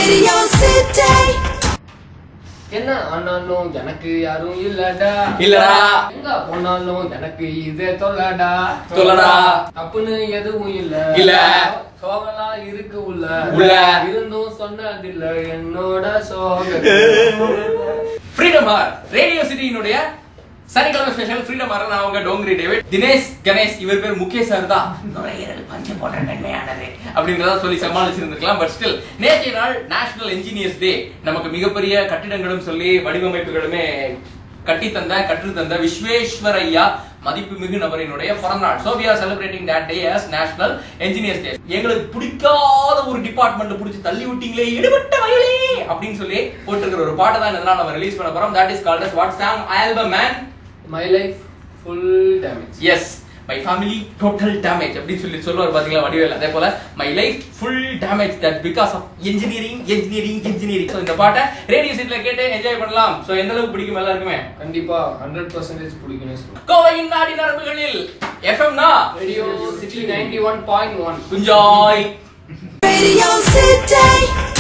Radio City. என்ன ஆனாலும் எனக்கு யாரும் இல்லடா இல்லடா. எங்க போனாலும் எனக்கு இதே சொல்லடா சொல்லடா. தப்புன்னு எதுவும் இல்ல இல்ல. சோகலா இருக்கு உள்ள உள்ள. இருந்தும் சொன்னதில்ல என்னோட சோக ஃப்ரீடம் ஆர் ரேடியோ சிட்டியினுடைய சனிக்கிழமை ஸ்பெஷல் ஃப்ரீடம் ஆர் நான் உங்க டோங்கிரி டேவிட் தினேஷ் கணேஷ் இவர் பேர் முகேஷ் சார் தான் நுரையீரல் பஞ்சம் போன்ற நன்மையானது அப்படின்றத சொல்லி சமாளிச்சிருந்துக்கலாம் பட் ஸ்டில் நேற்றைய நாள் நேஷனல் என்ஜினியர்ஸ் டே நமக்கு மிகப்பெரிய கட்டிடங்களும் சொல்லி வடிவமைப்புகளுமே கட்டி தந்த கற்று தந்த விஸ்வேஸ்வரையா மதிப்புமிகு நபரினுடைய பிறந்தநாள் so we are celebrating that day as national engineers day எங்களுக்கு பிடிக்காத ஒரு டிபார்ட்மெண்ட் பிடிச்சி தள்ளி விட்டீங்களே எடுபட்ட வயலே அப்படின்னு சொல்லி போட்டிருக்கிற ஒரு பாட்டை தான் இதெல்லாம் நம்ம ரிலீஸ் பண்ண போறோம் that is called as what song album man my life full damage yes my family total damage அப்படின்னு சொல்லி சொல்லுவார் பாத்தீங்களா வடிவேல் அதே போல my life full damage that because of engineering engineering engineering so இந்த பாட்டை ரேடியோ சீட்ல கேட்டு என்ஜாய் பண்ணலாம் ஸோ எந்த அளவுக்கு பிடிக்கும் எல்லாருக்குமே கண்டிப்பா ஹண்ட்ரட் பர்சன்டேஜ் பிடிக்கும்னு சொல்லுவேன் கோவையின் நாடி நரம்புகளில் எஃப்எம்னா radio city ninety one point one குஞ்சாய் Radio City.